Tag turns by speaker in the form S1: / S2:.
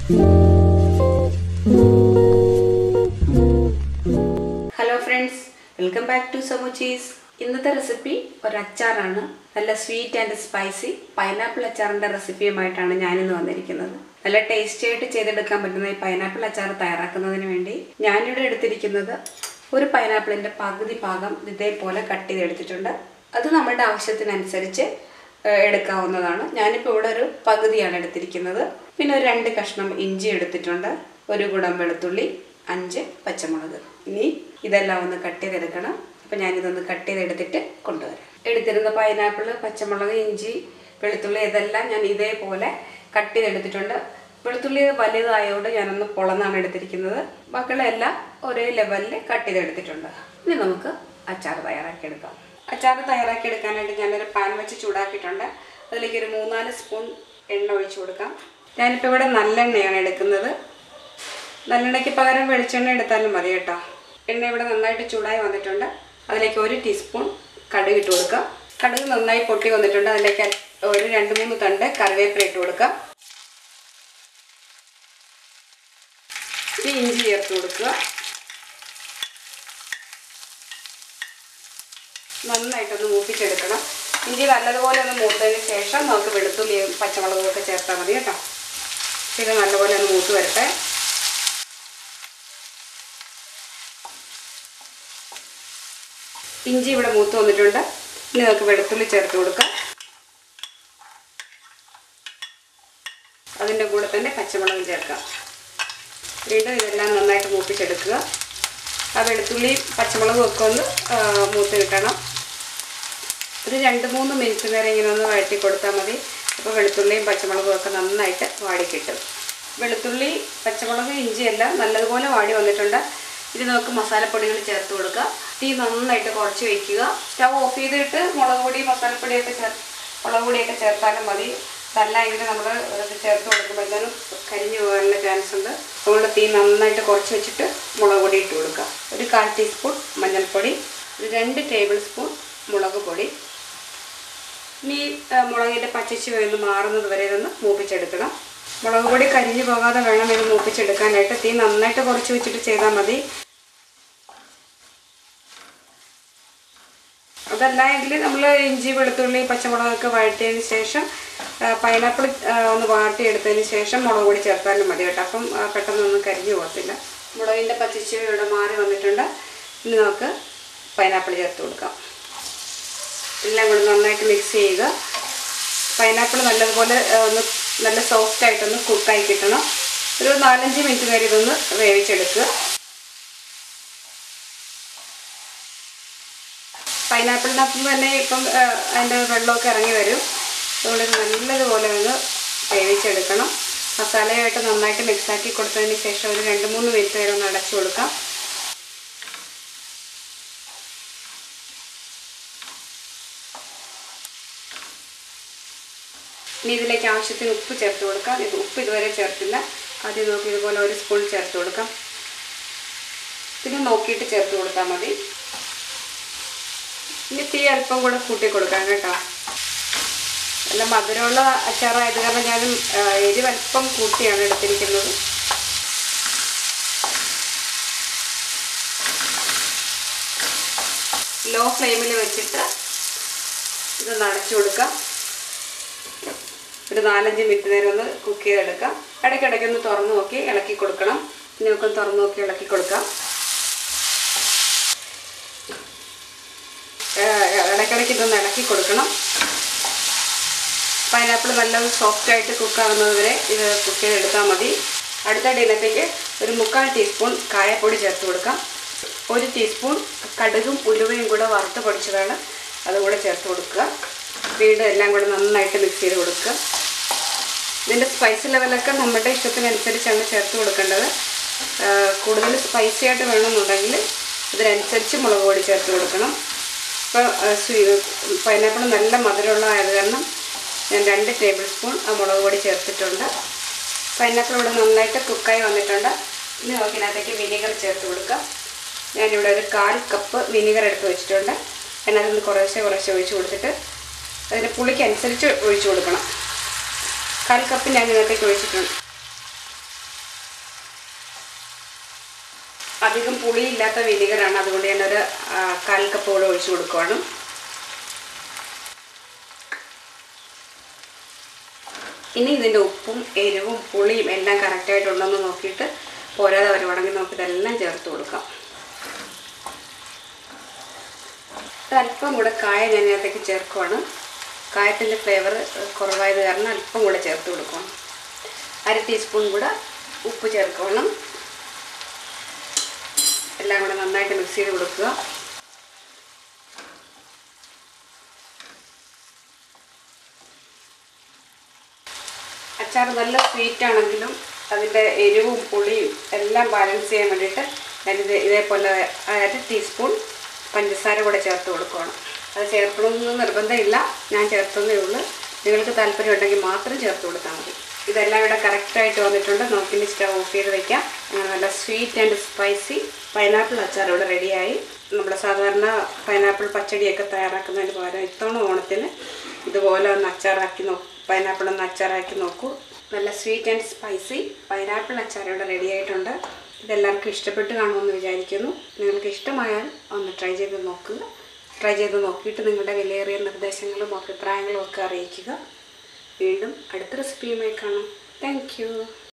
S1: hello friends welcome back to സമൂച്ചീസ് ഇന്നത്തെ recipe ഒരു അച്ചാറാണ് നല്ല സ്വീറ്റ് ആൻഡ് സ്പൈസി പൈനാപ്പിൾ അച്ചാറിന്റെ റെസിപ്പിയുമായിട്ടാണ് ഞാനിന്ന് വന്നിരിക്കുന്നത് നല്ല ടേസ്റ്റി ആയിട്ട് ചെയ്തെടുക്കാൻ പറ്റുന്ന ഈ പൈനാപ്പിൾ അച്ചാർ തയ്യാറാക്കുന്നതിന് വേണ്ടി ഞാനിവിടെ എടുത്തിരിക്കുന്നത് ഒരു പൈനാപ്പിളിന്റെ പകുതി ഭാഗം ഇതേപോലെ കട്ട് ചെയ്തെടുത്തിട്ടുണ്ട് അത് നമ്മുടെ ആവശ്യത്തിനനുസരിച്ച് ഏഹ്, എടുക്കാവുന്നതാണ് ഞാനിപ്പോൾ ഇവിടെ ഒരു പകുതിയാണ് എടുത്തിരിക്കുന്നത് പിന്നെ ഒരു രണ്ട് കഷ്ണം ഇഞ്ചി എടുത്തിട്ടുണ്ട് ഒരു കുടം വെളുത്തുള്ളി അഞ്ച് പച്ചമുളക് ഇനി ഇതെല്ലാം ഒന്ന് കട്ട് ചെയ്തെടുക്കണം അപ്പം ഞാനിതൊന്ന് കട്ട് ചെയ്തെടുത്തിട്ട് കൊണ്ടുവരാം എടുത്തിരുന്ന പൈനാപ്പിൾ പച്ചമുളക് ഇഞ്ചി വെളുത്തുള്ളി ഇതെല്ലാം ഞാൻ ഇതേപോലെ കട്ട് ചെയ്തെടുത്തിട്ടുണ്ട് വെളുത്തുള്ളി വലുതായതുകൊണ്ട് ഞാനൊന്ന് പൊളന്നാണ് എടുത്തിരിക്കുന്നത് ബാക്കിയുള്ള എല്ലാം ഒരേ ലെവലിൽ കട്ട് ചെയ്തെടുത്തിട്ടുണ്ട് ഇനി നമുക്ക് അച്ചാർ തയ്യാറാക്കിയെടുക്കാം അച്ചാർ തയ്യാറാക്കിയെടുക്കാനായിട്ട് ഞാനൊരു പാൻ വെച്ച് ചൂടാക്കിയിട്ടുണ്ട് അതിലേക്ക് ഒരു മൂന്നാല് സ്പൂൺ എണ്ണ ഒഴിച്ചു കൊടുക്കാം ഞാനിപ്പോൾ ഇവിടെ നല്ലെണ്ണയാണ് എടുക്കുന്നത് നല്ലെണ്ണയ്ക്ക് പകരം വെളിച്ചെണ്ണ എടുത്താലും മതി കേട്ടോ എണ്ണ ഇവിടെ നന്നായിട്ട് ചൂടായി വന്നിട്ടുണ്ട് അതിലേക്ക് ഒരു ടീസ്പൂൺ കടുക് ഇട്ട് കൊടുക്കാം കടുക് നന്നായി പൊട്ടി വന്നിട്ടുണ്ട് അതിലേക്ക് അൽ- ഒരു രണ്ട് മൂന്ന് തണ്ട് കറിവേപ്പില ഇട്ട് കൊടുക്കാം ഈ ഇഞ്ചി ചേർത്ത് കൊടുക്കുക നന്നായിട്ടൊന്ന് മൂപ്പിച്ചെടുക്കണം ഇഞ്ചി നല്ലതുപോലെ ഒന്ന് മൂത്തതിന് ശേഷം നമുക്ക് വെളുത്തുള്ളിയും പച്ചമുളകും ഒക്കെ ചേർത്താൽ മതി കേട്ടോ ഇത് നല്ലപോലെ ഒന്ന് മൂത്ത് വരട്ടെ ഇഞ്ചി ഇവിടെ മൂത്ത് വന്നിട്ടുണ്ട് ഇനി നമുക്ക് വെളുത്തുള്ളി ചേർത്ത് കൊടുക്കാം അതിൻ്റെ കൂടെ തന്നെ പച്ചമുളകും ചേർക്കാം വീണ്ടും ഇതെല്ലാം നന്നായിട്ട് മൂപ്പിച്ചെടുക്കുക ആ വെളുത്തുള്ളി പച്ചമുളകും ഒക്കെ ഒന്ന് ആ, മൂത്ത് കിട്ടണം ഒരു രണ്ട് മൂന്ന് മിനിറ്റ് നേരം ഇങ്ങനെ ഒന്ന് വഴറ്റി കൊടുത്താൽ മതി അപ്പോൾ വെളുത്തുള്ളിയും പച്ചമുളകും ഒക്കെ നന്നായിട്ട് വാടി കിട്ടും വെളുത്തുള്ളി പച്ചമുളക് ഇഞ്ചി എല്ലാം നല്ലതുപോലെ വാടി വന്നിട്ടുണ്ട് ഇത് നമുക്ക് മസാലപ്പൊടികൾ ചേർത്ത് കൊടുക്കുക തീ നന്നായിട്ട് കുറച്ച് വയ്ക്കുക സ്റ്റൗ ഓഫ് ചെയ്തിട്ട് മുളക് പൊടി മസാലപ്പൊടിയൊക്കെ ചേർ മുളക് പൊടിയൊക്കെ ചേർത്താലും മതി അതല്ല എങ്കിൽ നമ്മൾ ഇത് ചേർത്ത് കൊടുക്കുമ്പോഴത്തേനും കരിഞ്ഞു പോകാനുള്ള ചാൻസ് ഉണ്ട് അതുകൊണ്ട് തീ നന്നായിട്ട് കുറച്ച് വെച്ചിട്ട് മുളക് പൊടി ഇട്ട് കൊടുക്കുക ഒരു കാൽ ടീസ്പൂൺ മഞ്ഞൾപ്പൊടി ഒരു രണ്ട് ടേബിൾ സ്പൂൺ മുളക് പൊടി ഇനി ആ, മുളകിൻ്റെ പച്ചച്ച് ഒന്ന് മാറുന്നത് വരെ ഇതൊന്ന് മൂപ്പിച്ചെടുക്കണം മുളക് പൊടി കരിഞ്ഞു പോകാതെ വേണം ഇത് മൂപ്പിച്ചെടുക്കാനായിട്ട് തീ നന്നായിട്ട് കുറച്ച് വെച്ചിട്ട് ചെയ്താൽ മതി അതല്ല എങ്കിൽ നമ്മൾ ഇഞ്ചി വെളുത്തുള്ളി പച്ചമുളകൊക്കെ വഴറ്റിയതിന് ശേഷം പൈനാപ്പിൾ ഒന്ന് വാട്ടിയെടുത്തതിന് ശേഷം മുളക് പൊടി ചേർത്താലും മതി കേട്ടോ അപ്പം ആ, പെട്ടെന്നൊന്നും കരിഞ്ഞു പോകത്തില്ല മുളകിൻ്റെ പച്ചച്ച് ഇവിടെ മാറി വന്നിട്ടുണ്ട് ഇനി നമുക്ക് പൈനാപ്പിൾ ചേർത്ത് കൊടുക്കാം എല്ലാം കൂടി നന്നായിട്ട് മിക്സ് ചെയ്യുക പൈനാപ്പിൾ നല്ലതുപോലെ ആ, ഒന്ന് നല്ല സോഫ്റ്റ് ആയിട്ടൊന്ന് കുക്കായി കിട്ടണം ഒരു നാലഞ്ച് മിനിറ്റ് നേരം ഇതൊന്ന് വേവിച്ചെടുക്കുക പൈനാപ്പിളിനകത്ത് നിന്ന് തന്നെ ഇപ്പം ആ, അതിൻ്റെ വെള്ളമൊക്കെ ഇറങ്ങി വരും അതുകൊണ്ട് ഇത് നല്ലതുപോലെ ഒന്ന് വേവിച്ചെടുക്കണം മസാലയായിട്ട് നന്നായിട്ട് മിക്സാക്കി കൊടുത്തതിന് ശേഷം ഒരു രണ്ട് മൂന്ന് മിനിറ്റ് നേരം ഒന്ന് അടച്ചു കൊടുക്കാം ഇനി ഇതിലേക്ക് ആവശ്യത്തിന് ഉപ്പ് ചേർത്ത് കൊടുക്കാം ഇത് ഉപ്പ് ഇതുവരെ ചേർത്തില്ല ആദ്യം നോക്കി ഇതുപോലെ ഒരു സ്പൂൺ ചേർത്ത് കൊടുക്കാം പിന്നെ നോക്കിയിട്ട് ചേർത്ത് കൊടുത്താൽ മതി ഇനി തീ അല്പം കൂടെ കൂട്ടി കൊടുക്കാം കേട്ടോ നല്ല മധുരമുള്ള അച്ചാറായത് കാരണം ഞാൻ ആ, എരിവ് അല്പം കൂട്ടിയാണ് എടുത്തിരിക്കുന്നത് ലോ ഫ്ലെയിമിൽ വെച്ചിട്ട് ഇത് അടച്ചു കൊടുക്കാം ഒരു നാലഞ്ച് മിനിറ്റ് നേരം ഒന്ന് കുക്ക് ചെയ്തെടുക്കാം ഇടയ്ക്കിടയ്ക്ക് ഒന്ന് തുറന്നു നോക്കി ഇളക്കി കൊടുക്കണം ഇനി ഒക്കെ ഒന്ന് തുറന്നു നോക്കി ഇളക്കി കൊടുക്കാം ഏഹ് ഇടയ്ക്കിടയ്ക്ക് ഇതൊന്ന് ഇളക്കി കൊടുക്കണം പൈനാപ്പിൾ നല്ല സോഫ്റ്റ് ആയിട്ട് കുക്കാകുന്നത് വരെ ഇത് കുക്ക് ചെയ്തെടുത്താൽ മതി അടുത്ത ഇതിനകത്തേക്ക് ഒരു മുക്കാൽ ടീസ്പൂൺ കായപ്പൊടി ചേർത്ത് കൊടുക്കാം ഒരു ടീസ്പൂൺ കടുകും ഉലുവയും കൂടെ വറുത്ത് പൊടിച്ചതാണ് അതുകൂടെ ചേർത്ത് കൊടുക്കുക വീണ്ടും എല്ലാം കൂടെ നന്നായിട്ട് മിക്സ് ചെയ്ത് കൊടുക്കുക ഇതിൻ്റെ സ്പൈസ് ലെവലൊക്കെ നമ്മുടെ ഇഷ്ടത്തിനനുസരിച്ചാണ് ചേർത്ത് കൊടുക്കേണ്ടത് ആ, കൂടുതൽ സ്പൈസി ആയിട്ട് വേണമെന്നുണ്ടെങ്കിൽ ഇതിനനുസരിച്ച് മുളക് പൊടി ചേർത്ത് കൊടുക്കണം ഇപ്പോൾ പൈനാപ്പിൾ നല്ല മധുരമുള്ള ആയത് കാരണം ഞാൻ രണ്ട് ടേബിൾ സ്പൂൺ ആ മുളക് പൊടി ചേർത്തിട്ടുണ്ട് പൈനാപ്പിൾ ഇവിടെ നന്നായിട്ട് കുക്കായി വന്നിട്ടുണ്ട് ഇനി നമുക്ക് ഇതിനകത്തേക്ക് വിനീഗർ ചേർത്ത് കൊടുക്കാം ഞാനിവിടെ ഒരു കാൽ കപ്പ് വിനീഗർ എടുത്ത് വെച്ചിട്ടുണ്ട് അതിനകത്ത് നിന്ന് കുറേശ്ശെ കുറേശ്ശെ ഒഴിച്ച് കൊടുത്തിട്ട് അതിൻ്റെ പുളിക്ക് അനുസരിച്ച് ഒഴിച്ച് കൊടുക്കണം കാൽ കപ്പ് ഞാൻ ഇതിനകത്തേക്ക് ഒഴിച്ചിട്ടുണ്ട് അധികം പുളിയില്ലാത്ത വിനിഗറാണ് അതുകൊണ്ട് ഞാനൊരു ആ, കാൽ കപ്പോളം ഒഴിച്ചു കൊടുക്കുവാണ് ഇനി ഇതിൻ്റെ ഉപ്പും എരിവും പുളിയും എല്ലാം കറക്റ്റായിട്ടുണ്ടെന്ന് നോക്കിയിട്ട് പോരാതെ വരുവാണെങ്കിൽ നമുക്ക് ഇതെല്ലാം ചേർത്ത് കൊടുക്കാം ഇത് അല്പം കൂടെ കായ ഞാൻ ഇതിനകത്തേക്ക് ചേർക്കുവാണ് കായത്തിൻ്റെ ഫ്ലേവർ കുറവായത് കാരണം അല്പം കൂടെ ചേർത്ത് കൊടുക്കണം അര ടീസ്പൂൺ കൂടെ ഉപ്പ് ചേർക്കണം എല്ലാം കൂടെ നന്നായിട്ട് മിക്സ് ചെയ്ത് കൊടുക്കുക അച്ചാർ നല്ല സ്വീറ്റ് ആണെങ്കിലും അതിൻ്റെ എരിവും പുളിയും എല്ലാം ബാലൻസ് ചെയ്യാൻ വേണ്ടിയിട്ട് ഞാനിത് ഇതേപോലെ അര ടീസ്പൂൺ പഞ്ചസാര കൂടെ ചേർത്ത് കൊടുക്കുകയാണ് അത് ചേർക്കണമെന്ന് നിർബന്ധമില്ല ഞാൻ ചേർത്തതേ ഉള്ളൂ നിങ്ങൾക്ക് താല്പര്യം ഉണ്ടെങ്കിൽ മാത്രം ചേർത്ത് കൊടുത്താൽ മതി ഇതെല്ലാം ഇവിടെ കറക്റ്റായിട്ട് വന്നിട്ടുണ്ട് നമുക്കിനി സ്റ്റവ് ഓഫ് ചെയ്ത് വെക്കാം അങ്ങനെ നല്ല സ്വീറ്റ് ആൻഡ് സ്പൈസി പൈനാപ്പിൾ അച്ചാർ ഇവിടെ റെഡിയായി നമ്മുടെ സാധാരണ പൈനാപ്പിൾ പച്ചടിയൊക്കെ തയ്യാറാക്കുന്നതിന് പകരം ഇത്തവണ ഓണത്തിന് ഇതുപോലെ ഒന്ന് അച്ചാറാക്കി നോ പൈനാപ്പിൾ ഒന്ന് അച്ചാറാക്കി നോക്കൂ നല്ല സ്വീറ്റ് ആൻഡ് സ്പൈസി പൈനാപ്പിൾ അച്ചാർ ഇവിടെ റെഡി ആയിട്ടുണ്ട് ഇതെല്ലാവർക്കും ഇഷ്ടപ്പെട്ട് കാണുമെന്ന് വിചാരിക്കുന്നു നിങ്ങൾക്ക് ഇഷ്ടമായാൽ ഒന്ന് ട്രൈ ചെയ്ത് നോക്കുക ട്രൈ ചെയ്ത് നോക്കിയിട്ട് നിങ്ങളുടെ വിലയേറിയ നിർദ്ദേശങ്ങളും അഭിപ്രായങ്ങളും ഒക്കെ അറിയിക്കുക വീണ്ടും അടുത്ത റെസിപ്പിയുമായി കാണാം താങ്ക്